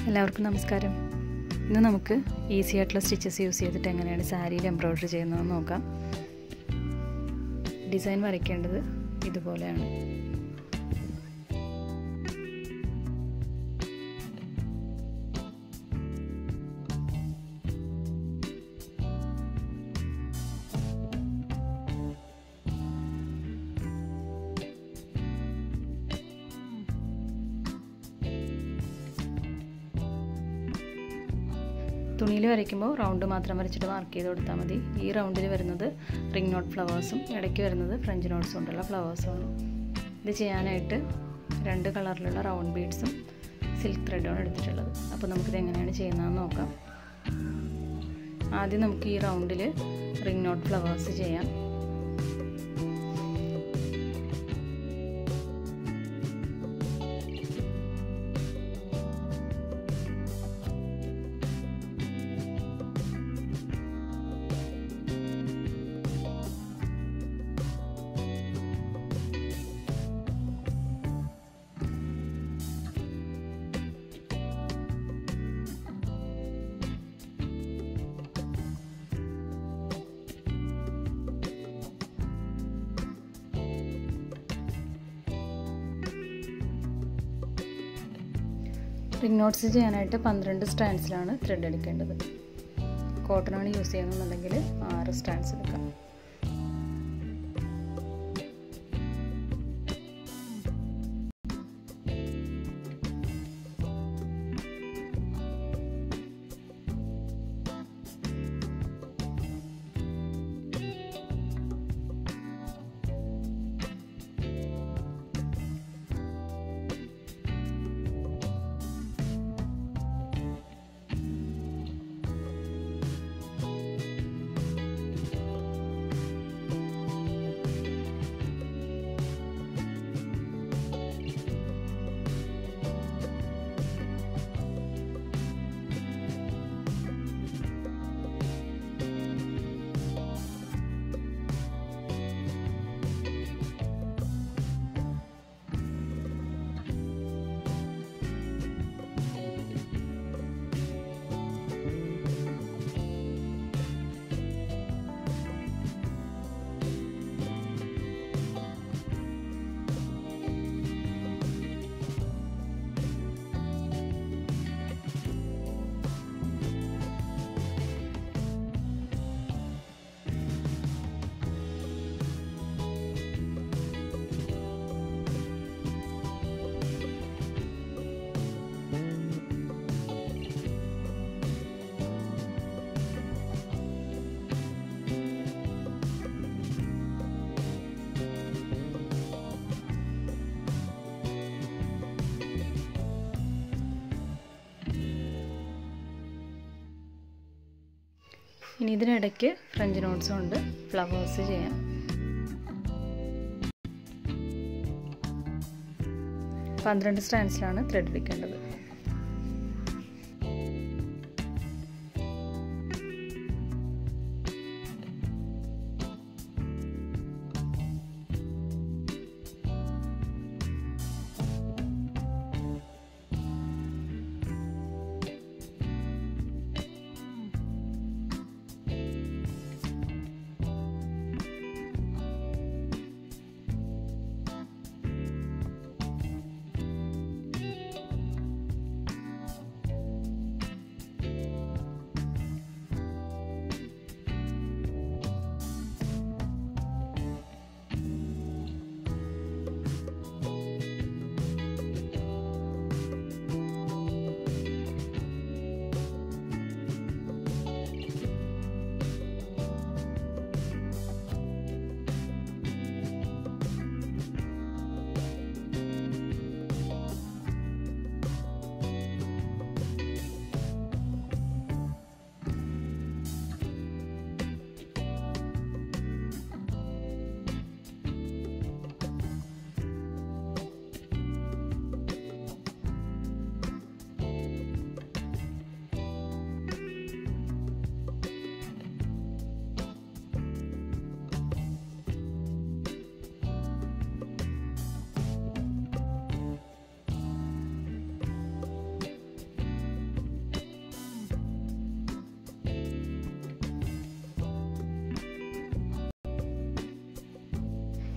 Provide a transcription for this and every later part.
എല്ലാവർക്കും നമസ്കാരം ഇന്ന് നമുക്ക് ഈസി ആയിട്ടുള്ള സ്റ്റിച്ചസ് യൂസ് ചെയ്തിട്ട് എങ്ങനെയാണ് സാരിയിൽ എംബ്രോയ്ഡറി ചെയ്യുന്നതെന്ന് നോക്കാം ഡിസൈൻ വരയ്ക്കേണ്ടത് ഇതുപോലെയാണ് തുണിയിൽ വരയ്ക്കുമ്പോൾ റൗണ്ട് മാത്രം വരച്ചിട്ട് മാർക്ക് ചെയ്ത് കൊടുത്താൽ മതി ഈ റൗണ്ടിൽ വരുന്നത് റിംഗ് നോട്ട് ഫ്ലവേഴ്സും ഇടയ്ക്ക് വരുന്നത് ഫ്രഞ്ച് നോട്ട്സ് കൊണ്ടുള്ള ഫ്ലവേഴ്സുമാണ് ഇത് ചെയ്യാനായിട്ട് രണ്ട് കളറിലുള്ള റൗണ്ട് ബീഡ്സും സിൽക്ക് ത്രെഡുമാണ് എടുത്തിട്ടുള്ളത് അപ്പോൾ നമുക്കിത് എങ്ങനെയാണ് ചെയ്യുന്നതെന്ന് നോക്കാം ആദ്യം നമുക്ക് ഈ റൗണ്ടിൽ റിംഗ് നോട്ട് ഫ്ലവേഴ്സ് ചെയ്യാം റിംഗ് നോട്ട്സ് ചെയ്യാനായിട്ട് പന്ത്രണ്ട് സ്റ്റാൻഡ്സിലാണ് ത്രെഡ് എടുക്കേണ്ടത് കോട്ടണാണ് യൂസ് ചെയ്യുന്നതെന്നുണ്ടെങ്കിൽ ആറ് സ്റ്റാൻഡ്സ് എടുക്കാം ഇനി ഇതിനിടയ്ക്ക് ഫ്രഞ്ച് നോട്ട്സ് കൊണ്ട് ഫ്ലവേഴ്സ് ചെയ്യാം പന്ത്രണ്ട് സ്റ്റാൻഡ്സിലാണ് ത്രെഡ് എടുക്കേണ്ടത്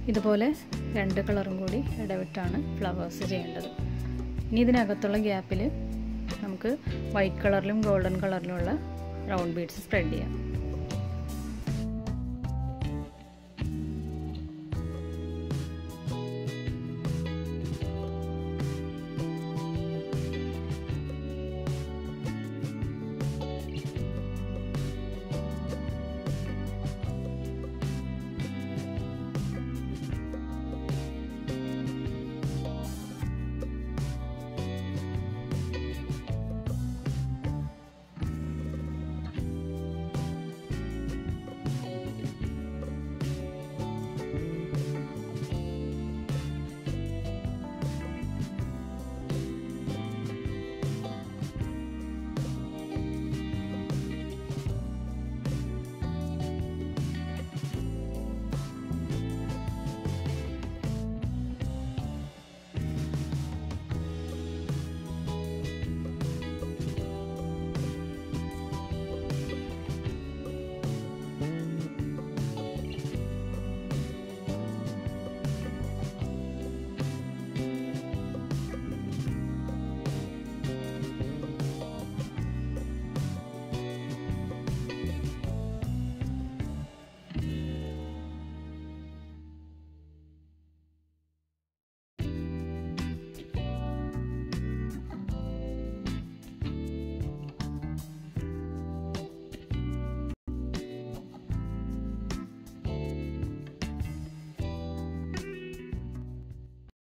ഇതുപോലെ രണ്ട് കളറും കൂടി ഇടവിട്ടാണ് ഫ്ലവേഴ്സ് ചെയ്യേണ്ടത് ഇനി ഇതിനകത്തുള്ള ഗ്യാപ്പിൽ നമുക്ക് വൈറ്റ് കളറിലും ഗോൾഡൻ കളറിലുമുള്ള റൗണ്ട് ബീഡ്സ് സ്പ്രെഡ് ചെയ്യാം